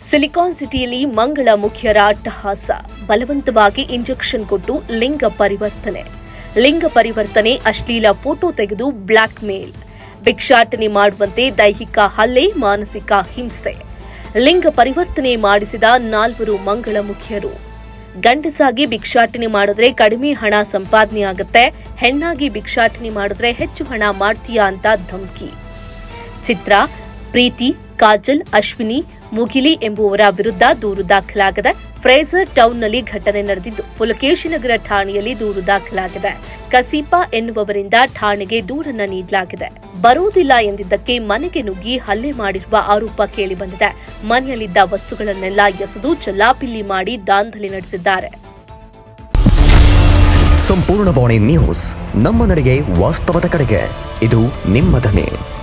silicon ಸಿಟಿಯಲ್ಲಿ ಮಂಗಳ ಮುಖ್ಯರ ಅಟ್ಟಹಾಸ ಬಲವಂತವಾಗಿ ಇಂಜೆಕ್ಷನ್ ಕೊಟ್ಟು ಲಿಂಗ ಪರಿವರ್ತನೆ ಲಿಂಗ ಪರಿವರ್ತನೆ ಅಶ್ಲೀಲ ಫೋಟೋ ತೆಗೆದು ಬ್ಲಾಕ್ ಮೇಲ್ ಭಿಕ್ಷಾಟನೆ ಮಾಡುವಂತೆ ದೈಹಿಕ ಹಲ್ಲೆ ಮಾನಸಿಕ ಹಿಂಸೆ ಲಿಂಗ ಪರಿವರ್ತನೆ ಮಾಡಿಸಿದ ನಾಲ್ವರು ಮಂಗಳ ಮುಖ್ಯರು ಗಂಡಸಾಗಿ ಭಿಕ್ಷಾಟನೆ ಮಾಡಿದ್ರೆ ಕಡಿಮೆ ಹಣ ಸಂಪಾದನೆ ಆಗುತ್ತೆ ಹೆಣ್ಣಾಗಿ ಭಿಕ್ಷಾಟನೆ ಮಾಡಿದ್ರೆ ಹೆಚ್ಚು ಹಣ ಮಾಡ್ತೀಯಾ ಅಂತ ಧಮಕಿ ಚಿತ್ರ ಪ್ರೀತಿ ಕಾಜಲ್ ಅಶ್ವಿನಿ ಮುಗಿಲಿ ಎಂಬುವರ ವಿರುದ್ಧ ದೂರು ದಾಖಲಾಗಿದೆ ಫ್ರೇಜರ್ ಟೌನ್ನಲ್ಲಿ ಘಟನೆ ನಡೆದಿದ್ದು ಪುಲಕೇಶಿನಗರ ಠಾಣೆಯಲ್ಲಿ ದೂರು ದಾಖಲಾಗಿದೆ ಕಸೀಪಾ ಎನ್ನುವವರಿಂದ ಠಾಣೆಗೆ ದೂರನ್ನ ನೀಡಲಾಗಿದೆ ಬರುವುದಿಲ್ಲ ಎಂದಿದ್ದಕ್ಕೆ ಮನೆಗೆ ನುಗ್ಗಿ ಹಲ್ಲೆ ಮಾಡಿರುವ ಆರೋಪ ಕೇಳಿಬಂದಿದೆ ಮನೆಯಲ್ಲಿದ್ದ ವಸ್ತುಗಳನ್ನೆಲ್ಲ ಎಸೆದು ಚಲ್ಲಾಪಿಲ್ಲಿ ಮಾಡಿ ದಾಂಧಲೆ ನಡೆಸಿದ್ದಾರೆ ಸಂಪೂರ್ಣ ಬಾಣಿ ನ್ಯೂಸ್ ನಮ್ಮ ನಡೆಗೆ ವಾಸ್ತವದ ಕಡೆಗೆ ಇದು ನಿಮ್ಮ ಧ್ವನಿ